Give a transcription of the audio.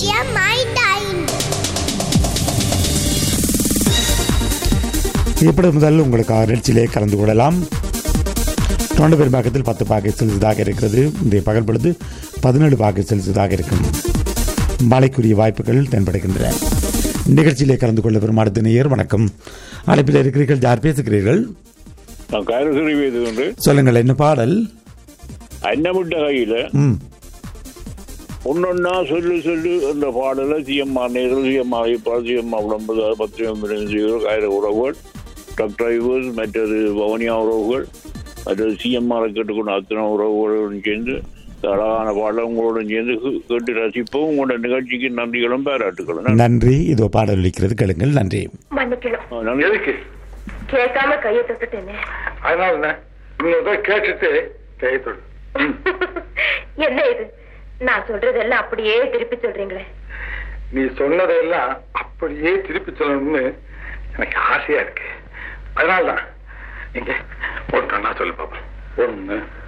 share my time. இப்படி முதல் உங்களுக்கு நிகழ்ச்சியிலே கலந்து கொள்ளலாம் தொண்டு பெரும்பாக்கத்தில் பத்து பாக்கை செலுத்ததாக இருக்கிறது இன்றைய பகல் பொழுது பதினேழு பாக்கை செலுத்ததாக இருக்கும் மழைக்குரிய வாய்ப்புகள் தென்படுகின்றன நிகழ்ச்சியிலே கலந்து கொள்ள பெறும் அடுத்த நேயர் வணக்கம் அழைப்பில் இருக்கிறீர்கள் யார் பேசுகிறீர்கள் நான் கருசரி வைத்து கொண்டு சொல்லுங்கள் என்ன பாடல் அன்னமிட்ட கையில ம் ஒன்னொன்னா சொல்லு சொல்லு என்ற பாடல சிஎம்ஆர் நேர்கள் சிஎம்ஆர் இப்போ சிஎம்ஆர் உடம்பு பத்திரிகை காயிர உறவுகள் ட்ரக் டிரைவர்ஸ் மற்றது வவுனியா உறவுகள் மற்றது சிஎம்ஆரை கேட்டுக்கொண்ட அத்தனை உறவுகளுடன் சேர்ந்து இந்த அழகான பாடல் உங்களோடும் சேர்ந்து கே- கேட்டு ரசிப்போம் உங்களோட நிகழ்ச்சிக்கு நன்றிகளும் பாராட்டுகளும் நன்றி இதோ பாடல் ஒலிக்கிறது கேளுங்கள் நன்றி மன்னிக்கணும் நன்றி எதுக்கு கேட்காம கையை தொட்டுட்டேனே அதனால என்ன இன்னொரு தடவை கேட்டுட்டு கையை தொடு என்ன இது நான் சொல்றதெல்லாம் அப்படியே திருப்பி சொல்றீங்களே நீ சொன்னதையெல்லாம் அப்படியே திருப்பி சொல்லணும்னு எனக்கு ஆசையா இருக்கு அதனாலதான் நீங்க ஒன்று சொல்லு பாப்பா ஒண்ணு